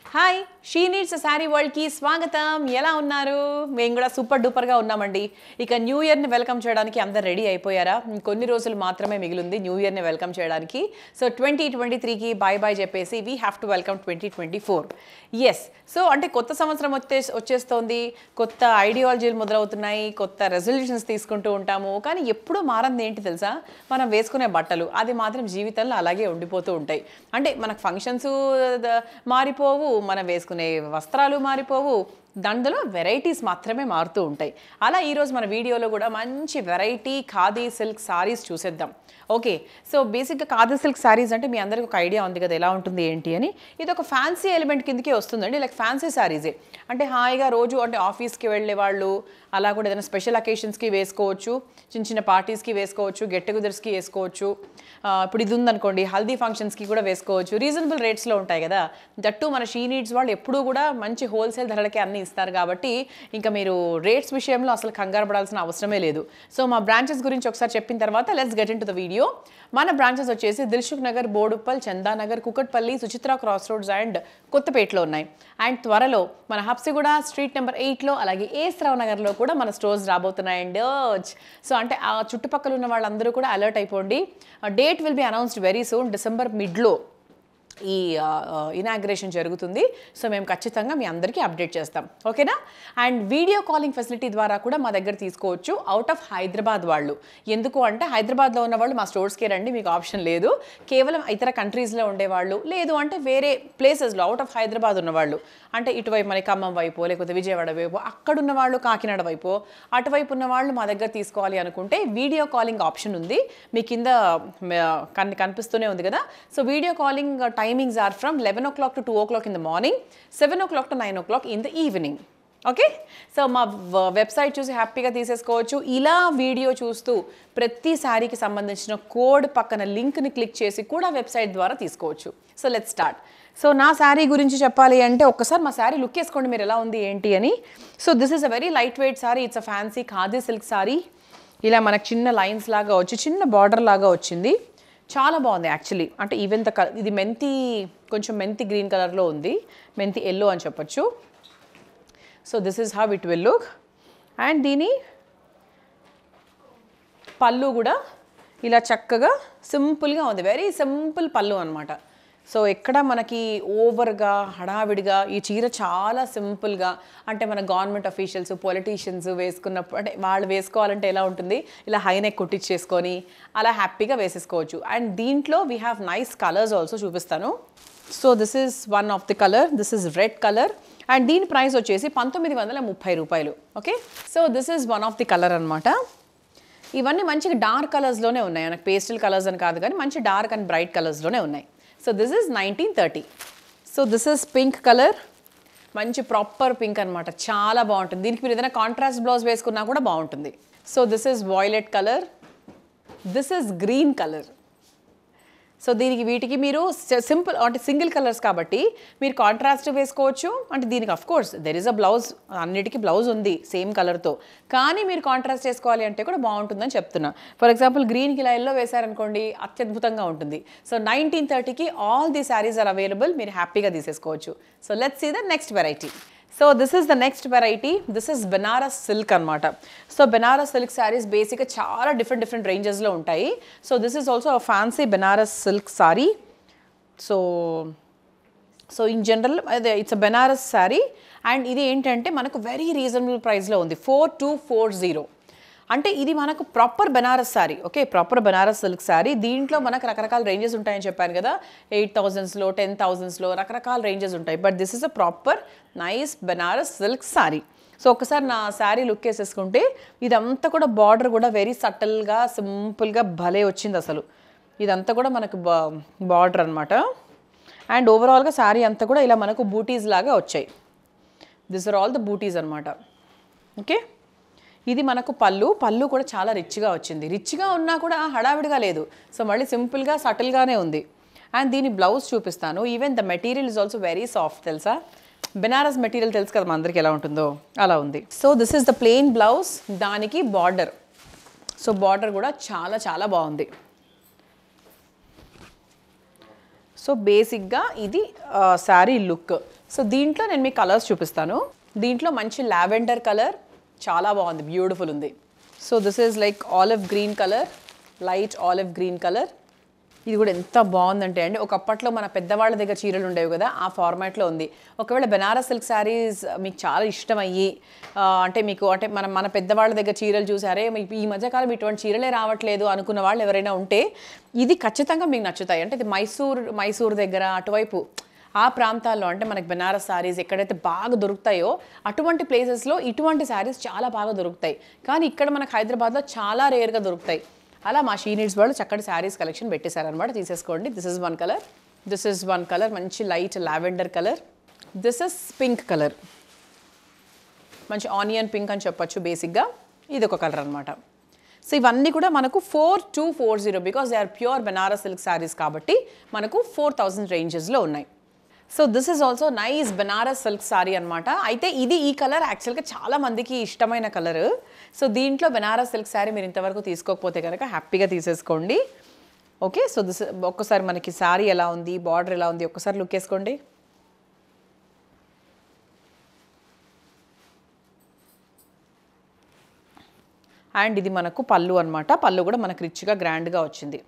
hi she needs sari వరల్డ్కి స్వాగతం ఎలా ఉన్నారు మేము కూడా సూపర్ డూపర్గా ఉన్నామండి ఇక న్యూ ఇయర్ని వెల్కమ్ చేయడానికి అందరు రెడీ అయిపోయారా కొన్ని రోజులు మాత్రమే మిగిలింది న్యూ ఇయర్ని వెల్కమ్ చేయడానికి సో ట్వంటీ ట్వంటీ త్రీకి బాయ్ బాయ్ చెప్పేసి we have to welcome twenty twenty four yes so అంటే కొత్త సంవత్సరం వచ్చే వచ్చేస్తోంది కొత్త ఐడియాలజీలు మొదలవుతున్నాయి కొత్త రెజల్యూషన్స్ తీసుకుంటూ ఉంటాము కానీ ఎప్పుడూ మారంది ఏంటి తెలుసా మనం వేసుకునే బట్టలు అది మాత్రం జీవితంలో అలాగే ఉండిపోతూ ఉంటాయి అంటే మనకు ఫంక్షన్స్ మారిపోవు మనం వేసుకునే వస్త్రాలు మారిపోవు దాంట్లో వెరైటీస్ మాత్రమే మారుతూ ఉంటాయి అలా ఈరోజు మన వీడియోలో కూడా మంచి వెరైటీ ఖాదీ సిల్క్ సారీస్ చూసేద్దాం ఓకే సో బేసిక్గా ఖాదీ సిల్క్ సారీస్ అంటే మీ అందరికీ ఒక ఐడియా ఉంది కదా ఎలా ఉంటుంది ఏంటి అని ఇది ఒక ఫ్యాన్సీ ఎలిమెంట్ కిందకే వస్తుందండి లైక్ ఫ్యాన్సీ సారీసే అంటే హాయిగా రోజు అంటే ఆఫీస్కి వెళ్ళే వాళ్ళు అలా కూడా ఏదైనా స్పెషల్ అకేషన్స్కి వేసుకోవచ్చు చిన్న చిన్న పార్టీస్కి వేసుకోవచ్చు గెట్ టుగెదర్స్కి వేసుకోవచ్చు ఆ, ఇప్పుడు ఇది ఉందనుకోండి హల్దీ ఫంక్షన్స్కి కూడా వేసుకోవచ్చు రీజనబుల్ రేట్స్లో ఉంటాయి కదా దట్టు మన షీ నీడ్స్ వాళ్ళు ఎప్పుడూ కూడా మంచి హోల్సేల్ ధరలకే అన్ని ఇస్తారు కాబట్టి ఇంకా మీరు రేట్స్ విషయంలో అసలు కంగారు పడాల్సిన అవసరమే లేదు సో మా బ్రాంచెస్ గురించి ఒకసారి చెప్పిన తర్వాత let's get into the video మన బ్రాంచెస్ వచ్చేసి Dilsukhnagar Boduppal Chandanagar Kukatpally Suchitra cross roads and కొత్తపేటలో ఉన్నాయి అండ్ త్వరలో మన హబ్సిగూడ స్ట్రీట్ నెంబర్ ఎయిట్లో అలాగే ఏస్రావు నగర్లో కూడా మన స్టోర్స్ రాబోతున్నాయండి సో అంటే ఆ చుట్టుపక్కల ఉన్న వాళ్ళందరూ కూడా అలర్ట్ అయిపోండి date will be announced very soon December మిడ్లో ఈ ఇనాగ్రేషన్ జరుగుతుంది సో మేము ఖచ్చితంగా మీ అందరికీ అప్డేట్ చేస్తాం ఓకేనా అండ్ వీడియో కాలింగ్ ఫెసిలిటీ ద్వారా కూడా మా దగ్గర తీసుకోవచ్చు అవుట్ ఆఫ్ హైదరాబాద్ వాళ్ళు ఎందుకు అంటే హైదరాబాద్లో ఉన్న వాళ్ళు మా స్టోర్స్కే రండి మీకు ఆప్షన్ లేదు కేవలం ఇతర కంట్రీస్లో ఉండేవాళ్ళు లేదు అంటే వేరే ప్లేసెస్లో అవుట్ ఆఫ్ హైదరాబాద్ ఉన్నవాళ్ళు అంటే ఇటువైపు మన ఖమ్మం వైపు లేకపోతే విజయవాడ వైపు అక్కడ ఉన్న వాళ్ళు కాకినాడ వైపు అటువైపు ఉన్న వాళ్ళు మా దగ్గర తీసుకోవాలి అనుకుంటే వీడియో కాలింగ్ ఆప్షన్ ఉంది మీ కింద మ, కన్ కనిపిస్తూనే ఉంది కదా so video calling timings are from eleven o'clock to two o'clock in the morning seven o'clock to nine o'clock in the evening okay so మా website చూసి హ్యాపీగా తీసేసుకోవచ్చు ఇలా వీడియో చూస్తూ ప్రతి శారీకి సంబంధించిన కోడ్ పక్కన లింక్ని క్లిక్ చేసి కూడా వెబ్సైట్ ద్వారా తీసుకోవచ్చు సో లెట్ స్టార్ట్ సో నా శారీ గురించి చెప్పాలి అంటే ఒక్కసారి మా శారీ లుక్ వేసుకోండి మీరు ఎలా ఉంది ఏంటి అని so this is a very light weight sari it's a fancy khadi silk sari ఇలా మనకు చిన్న లైన్స్ లాగా వచ్చి చిన్న బార్డర్ లాగా వచ్చింది చాలా బాగుంది యాక్చువల్లీ అంటే ఈవెన్ ద కలర్ ఇది మెంతి కొంచెం మెంతి గ్రీన్ కలర్లో ఉంది మెంతి ఎల్లో అని చెప్పొచ్చు so this is how it will look and దీని పళ్ళు కూడా ఇలా చక్కగా సింపుల్గా ఉంది వెరీ సింపుల్ పళ్ళు అనమాట సో ఎక్కడ మనకి ఓవర్గా హడావిడిగా ఈ చీర చాలా సింపుల్గా అంటే మన గవర్నమెంట్ అఫీషియల్స్ పొలిటీషియన్స్ వేసుకున్నప్పుడు అంటే వాళ్ళు వేసుకోవాలంటే ఎలా ఉంటుంది ఇలా హై నెక్ కుట్టించేసుకొని అలా హ్యాపీగా వేసేసుకోవచ్చు అండ్ దీంట్లో we have nice colours also చూపిస్తాను so this is one of the colour this is red colour and దీని ప్రైస్ వచ్చేసి పంతొమ్మిది వందల ముప్పై రూపాయలు okay so this is one of the colour అనమాట ఇవన్నీ మంచిగా డార్క్ కలర్స్లోనే ఉన్నాయి మనకు పేస్టల్ కలర్స్ అని కాదు కానీ మంచి డార్క్ అండ్ బ్రైట్ కలర్స్లోనే ఉన్నాయి so this is nineteen thirty so this is pink colour మంచి ప్రాపర్ పింక్ అనమాట చాలా బాగుంటుంది దీనికి మీరు ఏదైనా కాంట్రాస్ట్ బ్లౌజ్ వేసుకున్నా కూడా బాగుంటుంది so this is violet colour this is green colour so దీనికి వీటికి మీరు సింపుల్ అంటే సింగిల్ కలర్స్ కాబట్టి మీరు కాంట్రాస్ట్ వేసుకోవచ్చు అంటే దీనికి of course there is a blouse అన్నిటికీ బ్లౌజ్ ఉంది సేమ్ కలర్తో కానీ మీరు కాంట్రాస్ట్ చేసుకోవాలి అంటే కూడా బాగుంటుందని చెప్తున్నా ఫర్ ఎగ్జాంపుల్ గ్రీన్కి ఇలా ఎల్లో వేశారనుకోండి అత్యద్భుతంగా ఉంటుంది సో నైన్టీన్ థర్టీకి all the saris are available మీరు హ్యాపీగా తీసేసుకోవచ్చు so let's see the next variety so this is the next variety this is Banaras silk అనమాట సో బెనారస్ సిల్క్ శారీస్ బేసిక్గా చాలా డిఫరెంట్ డిఫరెంట్ రేంజెస్లో ఉంటాయి so this is also fancy Banaras silk sari so so in general అదే it's a Banaras sari and ఇది ఏంటంటే మనకు very reasonable ప్రైస్లో ఉంది ఫోర్ టూ ఫోర్ జీరో అంటే ఇది మనకు proper Banaras sari okay proper Banaras silk sari దీంట్లో మనకు రకరకాల రేంజెస్ ఉంటాయని చెప్పాను కదా ఎయిట్ థౌజండ్స్లో టెన్ థౌజండ్స్లో రకరకాల రేంజెస్ ఉంటాయి but this is a proper nice Banaras silk sari so ఒకసారి నా శారీ లుక్ వేసేసుకుంటే ఇదంతా కూడా బార్డర్ కూడా వెరీ సటిల్గా సింపుల్గా భలే వచ్చింది అసలు ఇదంతా కూడా మనకు బా బార్డర్ అనమాట అండ్ ఓవరాల్గా శారీ అంతా కూడా ఇలా మనకు బూటీస్ లాగా వచ్చాయి this are all the bootis అనమాట ఓకే ఇది మనకు పళ్ళు పళ్ళు కూడా చాలా రిచ్గా వచ్చింది రిచ్గా ఉన్నా కూడా హడావిడిగా లేదు సో మళ్ళీ సింపుల్గా సటిల్గానే ఉంది అండ్ దీని బ్లౌజ్ చూపిస్తాను even the material is also very soft తెలుసా బెనారస్ మెటీరియల్ తెలుసు కదా మా అందరికి ఎలా ఉంటుందో అలా ఉంది so this is the plain blouse దానికి బార్డర్ సో బార్డర్ కూడా చాలా చాలా బాగుంది సో బేసిక్గా ఇది శారీ లుక్ సో దీంట్లో నేను మీకు కలర్స్ చూపిస్తాను దీంట్లో మంచి లావెండర్ కలర్ చాలా బాగుంది బ్యూటిఫుల్ ఉంది so this is like olive green colour light olive green colour ఇది కూడా ఎంత బాగుందంటే అండి ఒకప్పట్లో మన పెద్దవాళ్ళ దగ్గర చీరలు ఉండేవి కదా ఆ ఫార్మాట్లో ఉంది ఒకవేళ బెనారస్ సిల్క్ శారీస్ మీకు చాలా ఇష్టమయ్యి ఆ, అంటే మీకు అంటే మనం మన పెద్దవాళ్ళ దగ్గర చీరలు చూసారే మీకు ఈ మధ్యకాలం ఇటువంటి చీరలే రావట్లేదు అనుకున్న వాళ్ళు ఎవరైనా ఉంటే ఇది ఖచ్చితంగా మీకు నచ్చుతాయి అంటే ఇది మైసూర్ మైసూర్ దగ్గర అటువైపు ఆ ప్రాంతాల్లో అంటే మనకి బెనారస్ శారీస్ ఎక్కడైతే బాగా దొరుకుతాయో అటువంటి ప్లేసెస్లో ఇటువంటి శారీస్ చాలా బాగా దొరుకుతాయి కానీ ఇక్కడ మనకు హైదరాబాద్లో చాలా రేర్గా దొరుకుతాయి అలా మా షీ నీడ్స్ వాళ్ళు చక్కటి శారీస్ కలెక్షన్ పెట్టేశారనమాట తీసేసుకోండి this is one colour this is one colour మంచి light lavender colour this is pink colour మంచి ఆనియన్ పింక్ అని చెప్పొచ్చు బేసిక్గా ఇది ఒక కలర్ అనమాట సో ఇవన్నీ కూడా మనకు four two four zero because they are pure Banaras silk saris కాబట్టి మనకు ఫోర్ థౌజండ్ రేంజెస్లో ఉన్నాయి so this is also nice Banaras silk sari అనమాట అయితే ఇది ఈ కలర్ యాక్చువల్గా చాలా మందికి ఇష్టమైన కలర్ సో దీంట్లో బెనారస్ సిల్క్ శారీ మీరు ఇంతవరకు తీసుకోకపోతే కనుక హ్యాపీగా తీసేసుకోండి ఓకే సో దిస్ ఒక్కసారి మనకి శారీ ఎలా ఉంది బార్డర్ ఎలా ఉంది ఒక్కసారి లుక్ వేసుకోండి అండ్ ఇది మనకు పళ్ళు అనమాట పళ్ళు కూడా మనకు రిచ్గా గ్రాండ్గా వచ్చింది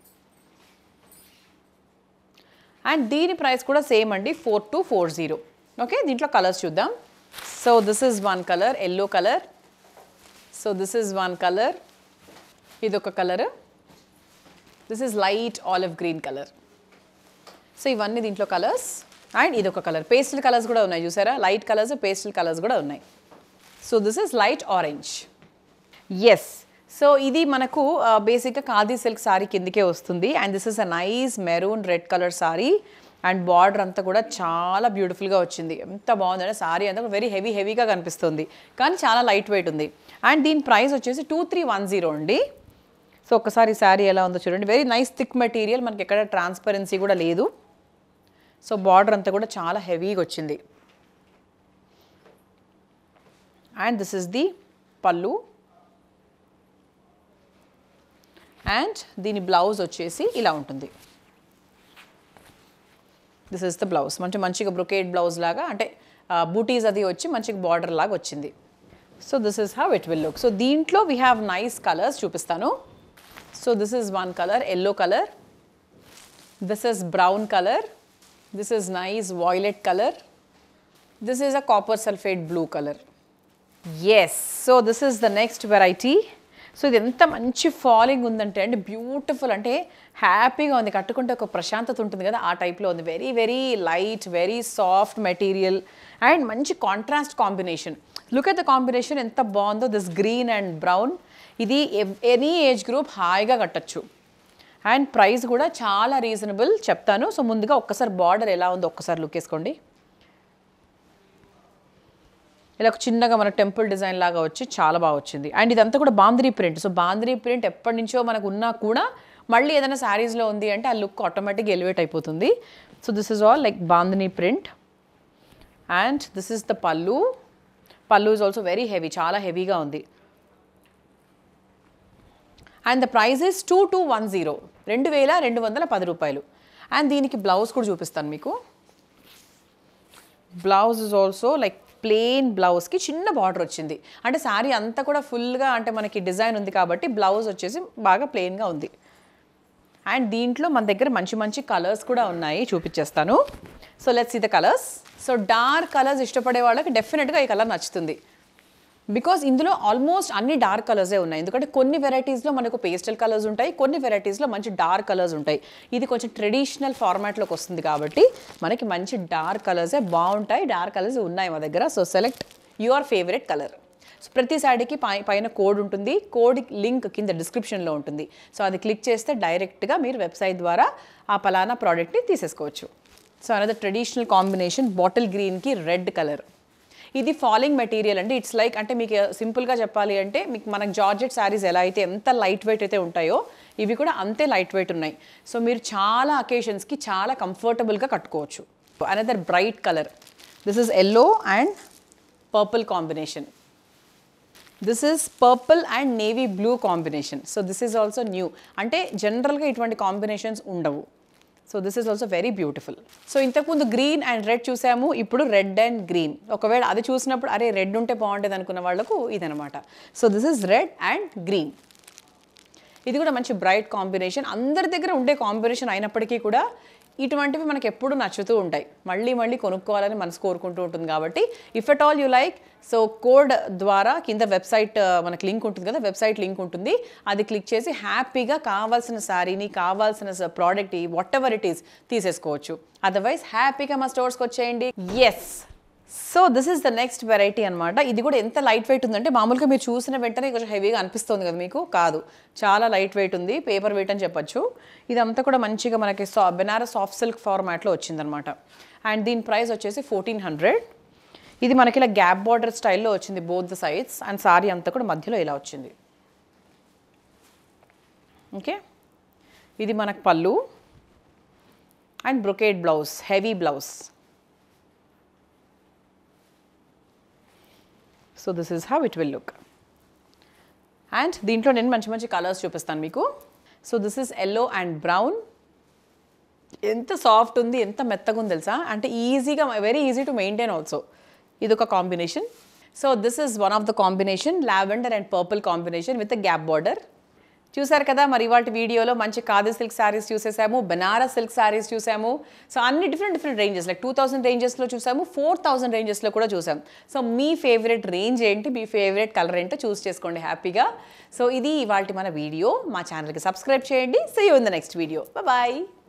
అండ్ దీని ప్రైస్ కూడా సేమ్ అండి four two four zero okay దీంట్లో కలర్స్ చూద్దాం so this is one colour yellow colour so this is one colour ఇది ఒక colour this is light olive green colour so ఇవన్నీ దీంట్లో కలర్స్ అండ్ ఇది ఒక కలర్ పేస్టల్ కలర్స్ కూడా ఉన్నాయి చూసారా లైట్ కలర్స్ పేస్టల్ కలర్స్ కూడా ఉన్నాయి so this is light orange yes so ఇది మనకు బేసిక్గా ఖాదీ సిల్క్ సారీ కిందకే వస్తుంది and this is a nice maroon red colour sari and border అంతా కూడా చాలా బ్యూటిఫుల్గా వచ్చింది ఎంత బాగుందంటే సారీ అంతా వెరీ హెవీ హెవీగా కనిపిస్తుంది కానీ చాలా లైట్ వెయిట్ ఉంది అండ్ దీని ప్రైస్ వచ్చేసి టూ త్రీ వన్ జీరో అండి సో ఒకసారి శారీ ఎలా ఉందో చూడండి వెరీ నైస్ థిక్ మెటీరియల్ మనకి ఎక్కడ ట్రాన్స్పరెన్సీ కూడా లేదు సో బార్డర్ అంతా కూడా చాలా హెవీగా వచ్చింది అండ్ దిస్ ఇస్ ది పళ్ళు అండ్ దీని బ్లౌజ్ వచ్చేసి ఇలా ఉంటుంది దిస్ ఇస్ ద బ్లౌజ్ మంచి మంచిగా బ్రొకేట్ బ్లౌజ్ లాగా అంటే బూటీస్ అది వచ్చి మంచిగా బార్డర్ లాగా వచ్చింది so this is how it will look so దీంట్లో వీ హ్యావ్ నైస్ కలర్స్ చూపిస్తాను so this is one colour yellow colour this is brown colour this is nice violet colour this is a copper sulphate blue colour yes so this is the next variety so ఇది ఎంత మంచి falling ఉందంటే అండి beautiful అంటే హ్యాపీగా ఉంది కట్టుకుంటే ఒక ప్రశాంతత ఉంటుంది కదా ఆ టైప్లో ఉంది very very light very soft material and మంచి contrast combination look at the combination ఎంత బాగుందో దిస్ గ్రీన్ అండ్ బ్రౌన్ ఇది ఎనీ ఏజ్ గ్రూప్ హాయిగా కట్టచ్చు అండ్ ప్రైస్ కూడా చాలా రీజనబుల్ చెప్తాను సో ముందుగా ఒక్కసారి బార్డర్ ఎలా ఉందో ఒక్కసారి లుక్ వేసుకోండి ఇలా ఒక చిన్నగా మన టెంపుల్ డిజైన్ లాగా వచ్చి చాలా బాగా వచ్చింది అండ్ ఇదంతా కూడా bandhani print so bandhani print ఎప్పటి నుంచో మనకు ఉన్నా కూడా మళ్ళీ ఏదైనా శారీస్లో ఉంది అంటే ఆ లుక్ ఆటోమేటిక్గా ఎలివేట్ అయిపోతుంది so this is all like bandhani print and this is the పళ్ళు పళ్ళు ఇస్ ఆల్సో వెరీ హెవీ చాలా హెవీగా ఉంది and the price is two two one zero రెండు వేల రెండు వందల పది రూపాయలు అండ్ దీనికి బ్లౌజ్ కూడా చూపిస్తాను మీకు blouse is also like plain బ్లౌజ్కి చిన్న బార్డర్ వచ్చింది అంటే శారీ అంతా కూడా ఫుల్గా అంటే మనకి డిజైన్ ఉంది కాబట్టి బ్లౌజ్ వచ్చేసి బాగా ప్లెయిన్గా ఉంది అండ్ దీంట్లో మన దగ్గర మంచి మంచి కలర్స్ కూడా ఉన్నాయి చూపించేస్తాను so let's see the colours so dark colours ఇష్టపడే వాళ్ళకి డెఫినెట్గా ఈ కలర్ నచ్చుతుంది బికాస్ ఇందులో ఆల్మోస్ట్ అన్ని డార్క్ కలర్సే ఉన్నాయి ఎందుకంటే కొన్ని వెరైటీస్లో మనకు పేస్టల్ కలర్స్ ఉంటాయి కొన్ని వెరైటీస్లో మంచి డార్క్ కలర్స్ ఉంటాయి ఇది కొంచెం ట్రెడిషనల్ ఫార్మాట్లోకి వస్తుంది కాబట్టి మనకి మంచి డార్క్ కలర్సే బాగుంటాయి డార్క్ కలర్స్ ఉన్నాయి మా దగ్గర so select your favourite colour so ప్రతి శారీకి పై పైన కోడ్ ఉంటుంది కోడ్ లింక్ కింద డిస్క్రిప్షన్లో ఉంటుంది సో అది క్లిక్ చేస్తే డైరెక్ట్గా మీరు వెబ్సైట్ ద్వారా ఆ పలానా ప్రోడక్ట్ని తీసేసుకోవచ్చు సో అనేది ట్రెడిషనల్ కాంబినేషన్ బాటిల్ గ్రీన్కి రెడ్ కలర్ ఇది ఫాలింగ్ మెటీరియల్ అండి ఇట్స్ లైక్ అంటే మీకు సింపుల్గా చెప్పాలి అంటే మీకు మనకు జార్జెట్ శారీస్ ఎలా అయితే ఎంత లైట్ వెయిట్ అయితే ఉంటాయో ఇవి కూడా అంతే లైట్ వెయిట్ ఉన్నాయి సో మీరు చాలా అకేషన్స్కి చాలా కంఫర్టబుల్గా కట్టుకోవచ్చు another bright colour this is yellow and purple combination this is purple and navy blue combination so this is also new అంటే జనరల్గా ఇటువంటి కాంబినేషన్స్ ఉండవు so this is also very beautiful so ఇంతకుముందు గ్రీన్ అండ్ రెడ్ చూసాము ఇప్పుడు red and green ఒకవేళ అది చూసినప్పుడు అరే రెడ్ ఉంటే బాగుంటుంది అనుకున్న వాళ్ళకు ఇదనమాట so this is red and green ఇది కూడా మంచి బ్రైట్ కాంబినేషన్ అందరి దగ్గర ఉండే కాంబినేషన్ అయినప్పటికీ కూడా ఇటువంటివి మనకి ఎప్పుడు నచ్చుతూ ఉంటాయి మళ్ళీ మళ్ళీ కొనుక్కోవాలని మనసు కోరుకుంటూ ఉంటుంది కాబట్టి if at all you like so code ద్వారా కింద వెబ్సైట్ మనకి లింక్ ఉంటుంది కదా వెబ్సైట్ లింక్ ఉంటుంది అది క్లిక్ చేసి హ్యాపీగా కావాల్సిన శారీని కావాల్సిన product whatever it is తీసేసుకోవచ్చు అదర్వైజ్ హ్యాపీగా మా స్టోర్స్కి వచ్చేయండి yes so this is the next variety అనమాట ఇది కూడా ఎంత లైట్ వెయిట్ ఉందంటే మామూలుగా మీరు చూసిన వెంటనే కొంచెం హెవీగా అనిపిస్తుంది కదా మీకు కాదు చాలా లైట్ వెయిట్ ఉంది పేపర్ వెయిట్ అని చెప్పొచ్చు ఇదంతా కూడా మంచిగా మనకి సా బెనారస్ సాఫ్ట్ సిల్క్ ఫార్మాట్లో వచ్చిందనమాట అండ్ దీని ప్రైస్ వచ్చేసి ఫోర్టీన్ హండ్రెడ్ ఇది మనకి ఇలా గ్యాప్ బార్డర్ స్టైల్లో వచ్చింది both the sides and sari అంతా కూడా మధ్యలో ఇలా వచ్చింది ఓకే ఇది మనకు పళ్ళు and brocade blouse heavy blouse so this is how it will look and దీంట్లో నేను మంచి మంచి కలర్స్ చూపిస్తాను మీకు so this is yellow and brown ఎంత సాఫ్ట్ ఉంది ఎంత మెత్తగా ఉంది తెలుసా అంటే ఈజీగా very easy to maintain also ఇది ఒక combination so this is one of the combination lavender and purple combination with gap border చూసారు కదా మరి ఇవాటి వీడియోలో మంచి ఖాదీ సిల్క్ శారీస్ చూసేసాము బనారస్ సిల్క్ శారీస్ చూసాము సో అన్ని different different ranges like two thousand రేంజెస్లో చూసాము ఫోర్ థౌసండ్ రేంజెస్లో కూడా చూసాం సో మీ ఫేవరెట్ రేంజ్ ఏంటి మీ ఫేవరెట్ కలర్ ఏంటో చూస్ చేసుకోండి హ్యాపీగా సో ఇది ఇవాళ మన వీడియో మా ఛానల్కి సబ్స్క్రైబ్ చేయండి see you in the next video bye